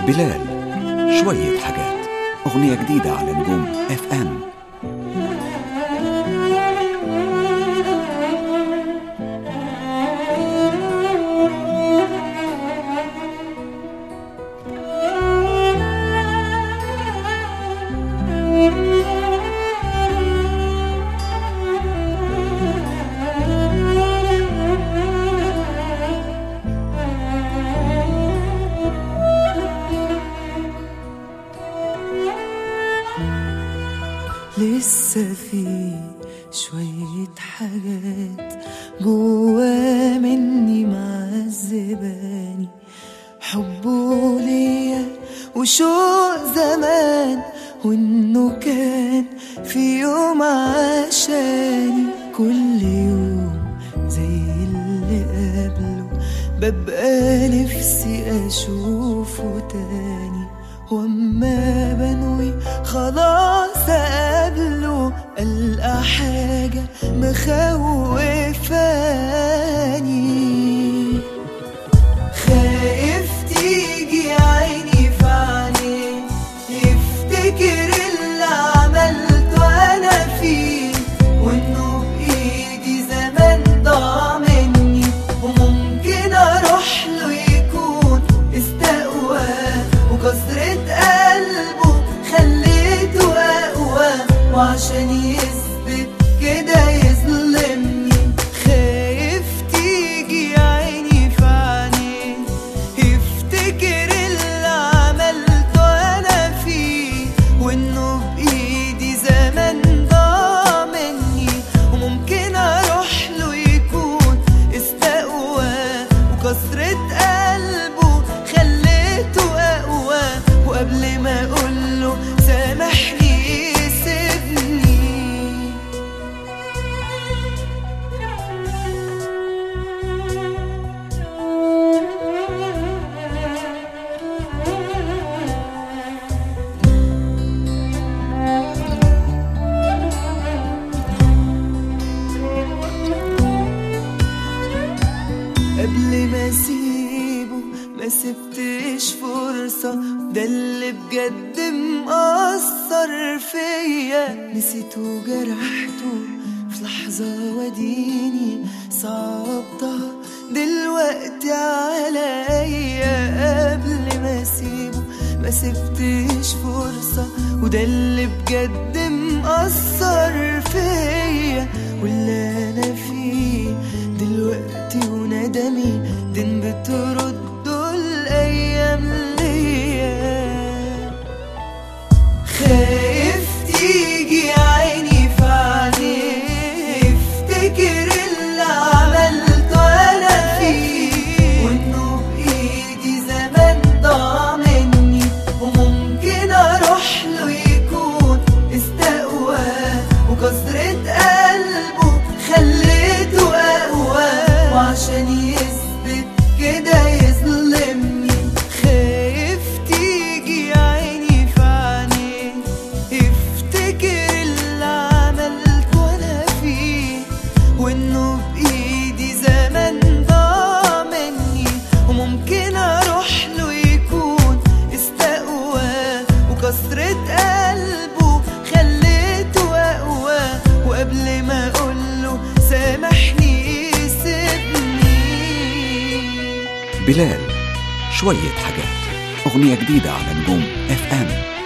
بلال شوية حاجات أغنية جديدة على نجوم اف ام لسه في شوية حاجات جوا مني معذباني حبه ليا وشوق زمان وانه كان في يوم عشاني كل يوم زي اللي قبله ببقى نفسي اشوفه تاني واما بنوي خلاص اقابله القى حاجه مخوفاني خايف تيجي عيني في عينيه يفتكر اللي عملته انا فيه وانه بايدي زمان ضاع مني وممكن اروح له يكون استقوى وكسرة قلبه خليته اقوى وعشان يثبت كده يظلمني خايف تيجي عيني في عينيه يفتكر اللي عملته انا فيه وانه بايدي زمان ضاع مني وممكن اروح له يكون استقوى وكسرة قلبه خليته اقوى وقبل ما اقوله سامحني سيبني قبل ما اسيبه ما سبتش فرصة ده اللي بجد مأثر فيا نسيته جرحته في لحظة وديني صعبتها دلوقتي عليا قبل ما اسيبه ما سبتش فرصة وده اللي بجد مأثر فيا واللي انا فيه دلوقتي وندمي دين بتردوا الايام ليا خايف تيجي عيني في عينيه يفتكر اللي عملته انا فيه وانه بايدي زمان ضاع مني وممكن اروح له يكون استقوى وكسرة قلبه خليته اقوى وعشان يثبت كده يظلمني خايف تيجي عيني في عينيه يفتكر اللي عملته انا فيه وانه بايدي زمان ضاع مني وممكن اروح له يكون استقوى وكسرة قلبه خليته اقوى وقبل ما اقوله سامحني سيبني بلال شوية حاجات أغنية جديدة على نجوم اف ام